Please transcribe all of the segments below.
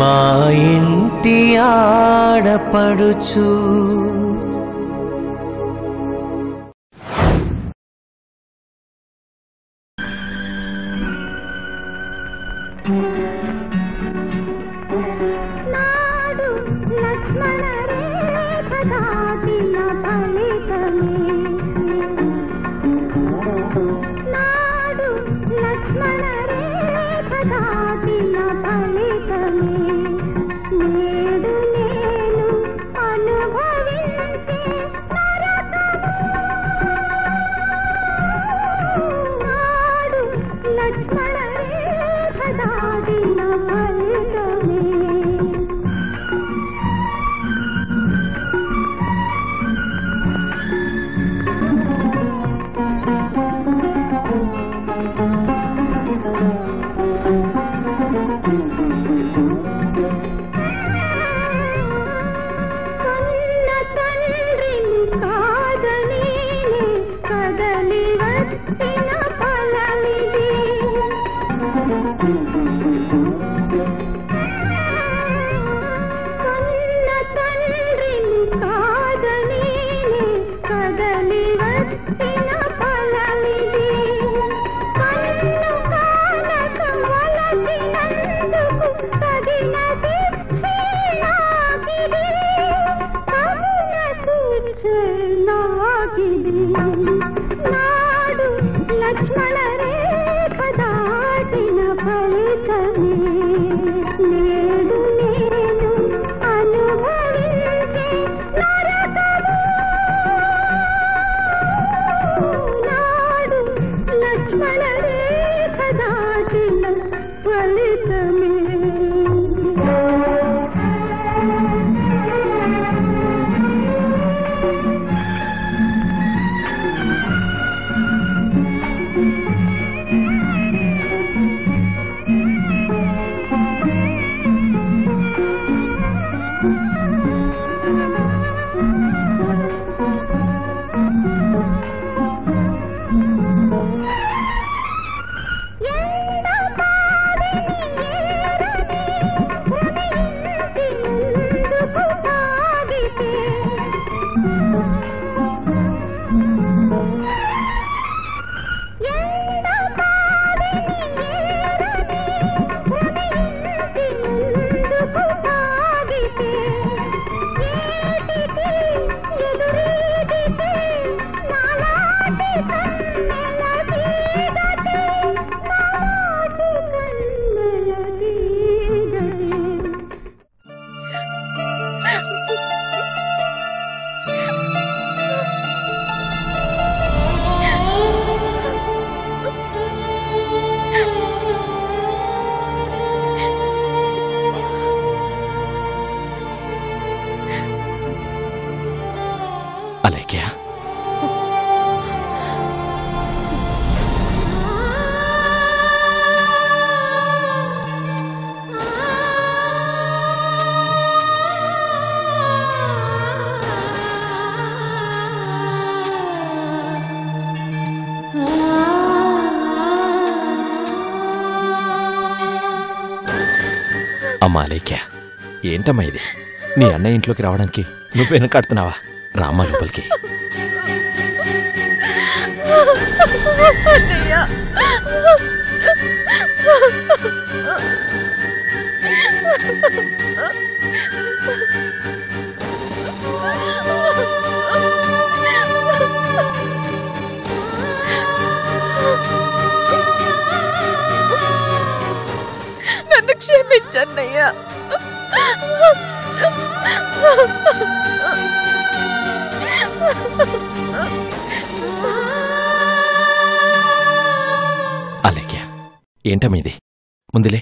మా ఇంటి ఆడపడుచు నాడు లక్ష్మణ రేఖ దాటిన ఫలితమే నాడు లక్ష్మణ రేఖ దాటిన ఫలితమే నేడు నేను అనుభవించే నాడు లక్ష్మణ రేఖ దాటిన ఫలితమే కన్న తండ్రిని కాదని కదలి వచ్చిన ఫలమిది కన్న తండ్రిని కాదని కదలి వచ్చిన ఫలమిది కన్ను కానక వలసినందుకు తగిన శిక్షే నాకిది కరుణ తీర్చే నాకిది నాడు లక్ష్మణ రేఖ దాటిన ఫలితమే నేడు నేను అనుభవించే నరకము నాడు లక్ష్మణ రేఖ దాటిన ఫలితమే ఎండ బావిని ఏరని ఉదయించి ముందుకు సాగితే ఎండ బావిని ఏరని ఉదయించి ముందుకు సాగితే ఏటికి ఎదురీదితే నాలాటి కన్నెల తీగతే నాలాటి కన్నెల తీగతే అలేఖ్య అమ్మా అలేఖ్య ఏంటమ్మా ఇది నీ అన్నయ్య ఇంట్లోకి రావడానికి నువ్వు వెనకాడుతున్నావా రామ్మా లోపలికి నన్ను క్షమించన్నయ్యా అలేఖ్య ఏంటమ్మా ఇది ముందులే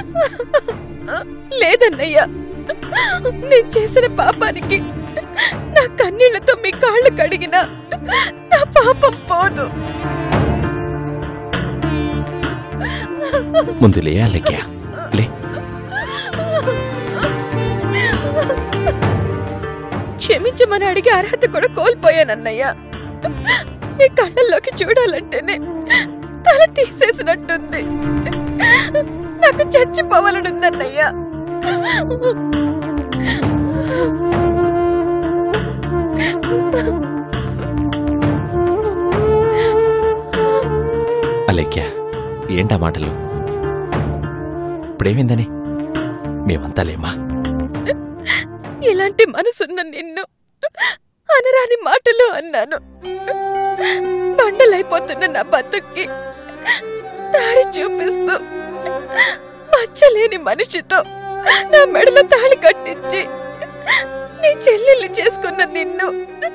లేదన్నయ్యా నేను చేసిన పాపానికి నా కన్నీళ్లతో మీ కాళ్ళు కడిగినా నా పాపం పోదు ముందులే అలేఖ్య లే క్షమించమని అడిగే అర్హత కూడా కోల్పోయానన్నయ్య మీ కళ్ళల్లోకి చూడాలంటేనే తల తీసేసినట్టుంది నాకు చచ్చిపోవాలనుందన్నయ్య అలేఖ్య ఏంటా మాటలు ఇప్పుడేమైందని మేమంతా లేమా ఇలాంటి మనసున్న నిన్ను అనరాని మాటలు అన్నాను బండలైపోతున్న నా బతుక్కి దారి చూపిస్తూ మచ్చలేని మనిషితో నా మెడలో తాళి కట్టించి నీ చెల్లెల్ని చేసుకున్న నిన్ను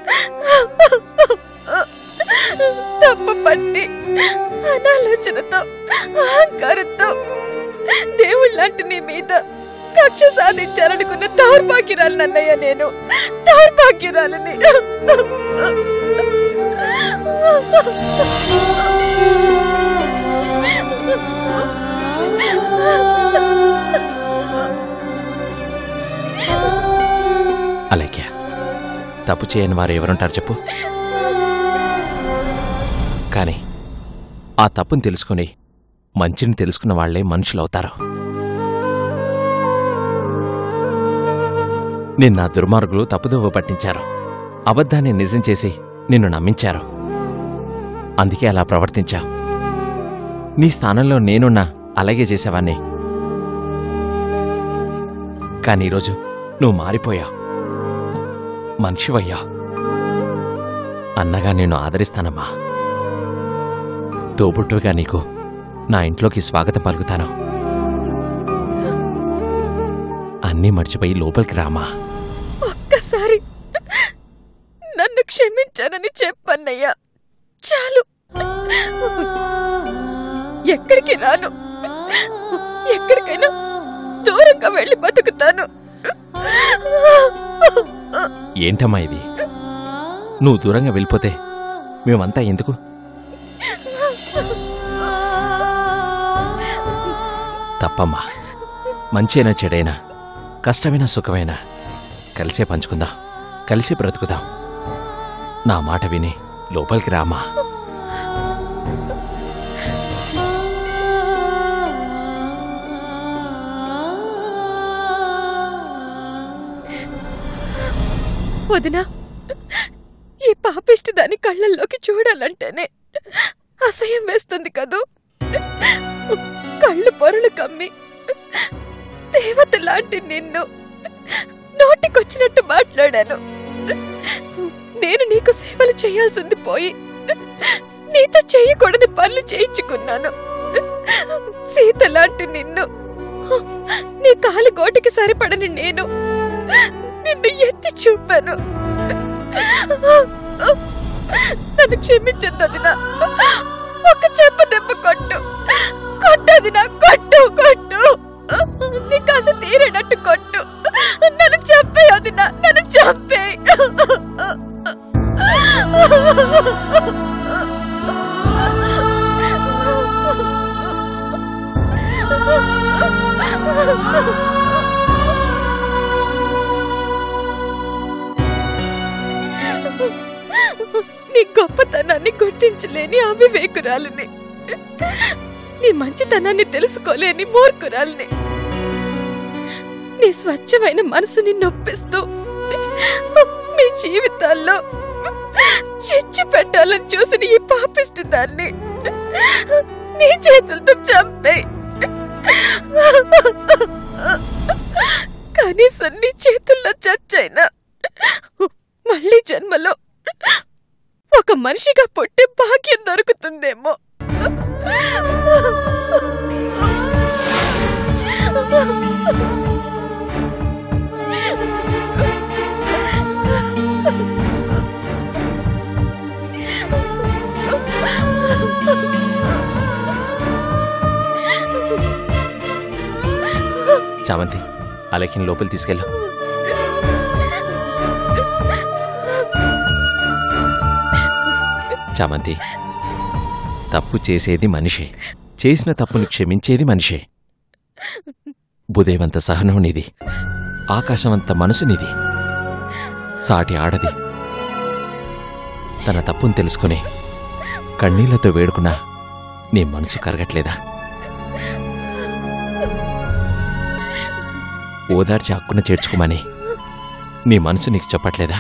తప్పు పట్టి అనాలోచనతో అహంకారంతో దేవుళ్ళంటి నీ మీద కక్ష సాధించాలనుకున్న దౌర్భాగ్యురాలు నన్నయ్య నేను దౌర్భాగ్యురాలని అలేఖ్య తప్పు చేయని వారు ఎవరుంటారు చెప్పు కానీ ఆ తప్పుని తెలుసుకుని మంచిని తెలుసుకున్న వాళ్లే మనుషులవుతారు నిన్న ఆ దుర్మార్గులు తప్పుదోవ పట్టించారు అబద్ధాన్ని నిజం చేసి నిన్ను నమ్మించారు అందుకే అలా ప్రవర్తించావు నీ స్థానంలో నేనున్నా అలాగే చేసేవాణ్ణి కానీ ఈరోజు నువ్వు మారిపోయావు మనిషివయ్యా అన్నగా నేను ఆదరిస్తానమ్మా తోబుట్టుగా నీకు నా ఇంట్లోకి స్వాగతం పలుకుతాను అన్నీ మర్చిపోయి లోపలికి రామా ఒక్కసారి నన్ను క్షమించానని చెప్పన్నయ్యా చాలు ఎక్కడికి రాను ఎక్కడికైనా దూరంగా వెళ్ళి బతుకుతాను ఏంటమ్మా ఇది నువ్వు దూరంగా వెళ్ళిపోతే మేమంతా ఎందుకు తప్పమ్మా మంచైనా చెడైనా కష్టమైనా సుఖమైనా కలిసే పంచుకుందాం కలిసే బ్రతుకుదాం నా మాట విని లోపలికి రామా వదినా ఈ పాపిష్టి దాని కళ్ళల్లోకి చూడాలంటేనే అసహ్యం వేస్తుంది కదూ కళ్ళు పొరలు కమ్మి దేవత లాంటి నిన్ను నోటికొచ్చినట్టు మాట్లాడాను నేను నీకు సేవలు చేయాల్సింది పోయి నీతో చేయకూడని పనులు చేయించుకున్నాను సీత లాంటి నిన్ను నీ కాలి గోటికి సరిపడని నేను నిన్ను ఎత్తి చూపాను నన్ను క్షమించద్దదినా ఒక చెప్ప దెబ్బ కొట్టు కొట్టదినా కొట్టు కొట్టు నీ కాస తీరేటట్టు కొట్టు నన్ను చంపే వదినా నన్ను చంపే నీ గొప్పతనాన్ని గుర్తించలేని అవివేకురాలిని నీ మంచితనాన్ని తెలుసుకోలేని మూర్ఖురాలిని నీ స్వచ్ఛమైన మనసుని నొప్పిస్తూ మీ జీవితాల్లో చిచ్చు పెట్టాలని చూసిన ఈ పాపిష్టి దాన్ని నీ చేతులతో చంపే కనీసం నీ చేతుల్లో చచ్చైనా మళ్ళీ జన్మలో ఒక మనిషిగా పుట్టే భాగ్యం దొరుకుతుందేమో చామంతి అలకిని లోపలి తీసుకెళ్ళు చామంతి తప్పు చేసేది మనిషే చేసిన తప్పుని క్షమించేది మనిషే బుదేవంత సహనం నీది ఆకాశమంత మనసు నీది సాటి ఆడది తన తప్పును తెలుసుకుని కన్నీళ్లతో వేడుకున్నా నీ మనసు కరగట్లేదా ఓదార్చి హక్కున చేర్చుకోమని నీ మనసు నీకు చెప్పట్లేదా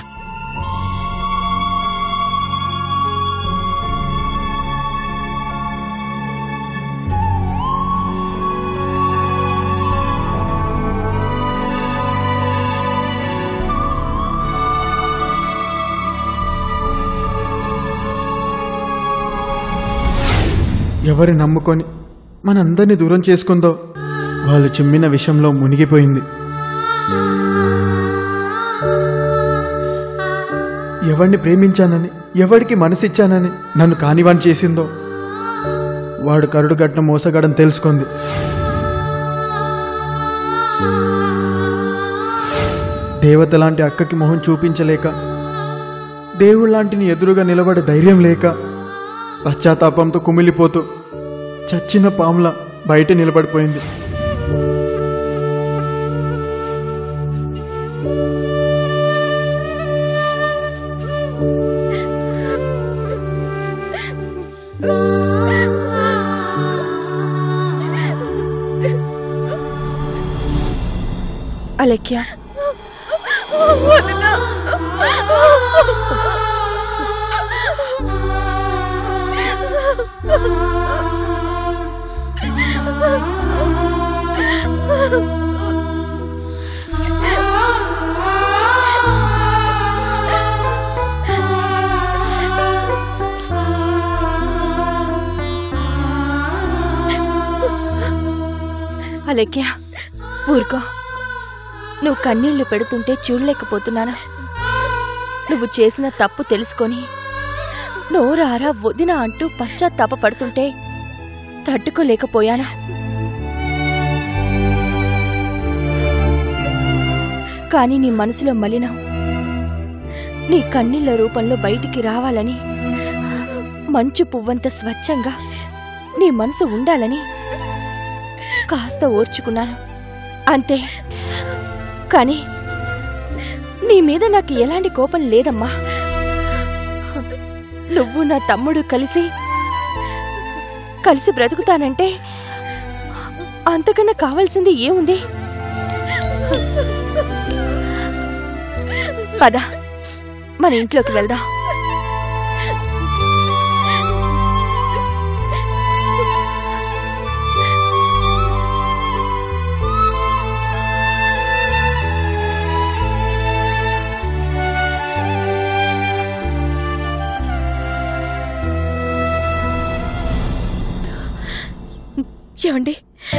ఎవరి నమ్ముకొని మనందరినీ దూరం చేసుకుందో వాళ్ళు చిమ్మిన విషయంలో మునిగిపోయింది ఎవరిని ప్రేమించానని ఎవరికి మనసిచ్చానని నన్ను కానివాణి చేసిందో వాడు కరుడు గట్టిన మోసగాడని తెలుసుకుంది దేవత లాంటి అక్కకి మొహం చూపించలేక దేవుడు లాంటిని ఎదురుగా నిలబడే ధైర్యం లేక పశ్చాత్తాపంతో కుమిలిపోతూ చచ్చిన పాముల బయట నిలబడిపోయింది అలెక్య అలెక్య ఊరుకో నువ్వు కన్నీళ్లు పెడుతుంటే చూడలేకపోతున్నానా నువ్వు చేసిన తప్పు తెలుసుకొని నోరారా వదిన అంటూ పశ్చాత్తాప పడుతుంటే తట్టుకోలేకపోయానా కానీ నీ మనసులో మలినం నీ కన్నీళ్ల రూపంలో బయటికి రావాలని మంచు పువ్వంత స్వచ్ఛంగా నీ మనసు ఉండాలని కాస్త ఓర్చుకున్నాను అంతే కానీ నీ మీద నాకు ఎలాంటి కోపం లేదమ్మా నువ్వు నా తమ్ముడు కలిసి కలిసి బ్రతుకుతానంటే అంతకన్నా కావాల్సింది ఏముంది పద మన ఇంట్లోకి వెళ్దాం ఏమండి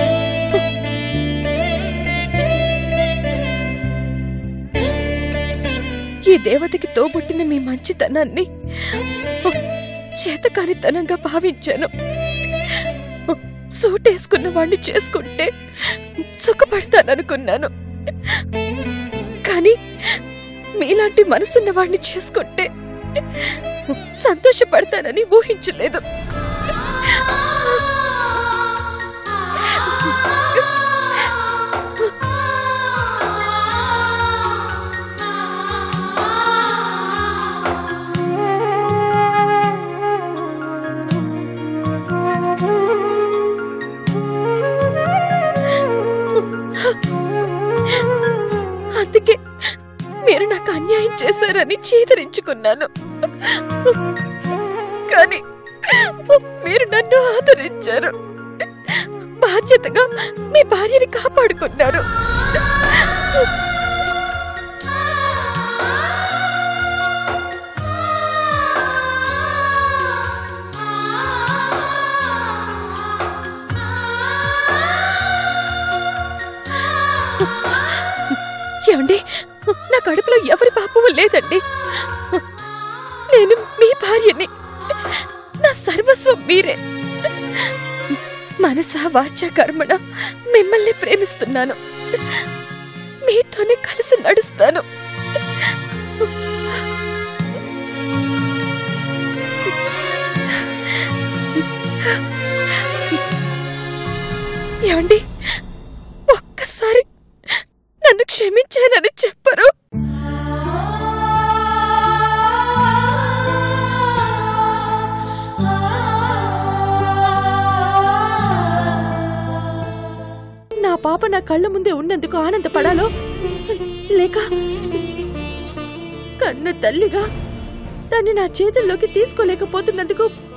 ఈ దేవతకి తోబుట్టిన మీ మంచితనాన్ని చేతకానితనంగా భావించాను సూటేసుకున్న వాణ్ణి చేసుకుంటే సుఖపడతాననుకున్నాను కానీ మీలాంటి మనసున్న వాణ్ణి చేసుకుంటే సంతోషపడతానని ఊహించలేదు అందుకే మీరు నాకు అన్యాయం చేశారని చీదరించుకున్నాను కానీ మీరు నన్ను ఆదరించారు బాధ్యతగా మీ భార్యని కాపాడుకున్నారు ఏమండి నా కడుపులో ఎవరి పాపము లేదండి నేను మీ భార్యని నా సర్వస్వం మీరే మనస వాచ కర్మణ మిమ్మల్ని ప్రేమిస్తున్నాను మీతోనే కలిసి నడుస్తాను ఏమండి ఒక్కసారి నన్ను క్షమించానని చెప్పరు నా పాప నా కళ్ళ ముందే ఉన్నందుకు ఆనందపడాలో లేక కన్న తల్లిగా దాన్ని నా చేతుల్లోకి తీసుకోలేకపోతున్నందుకు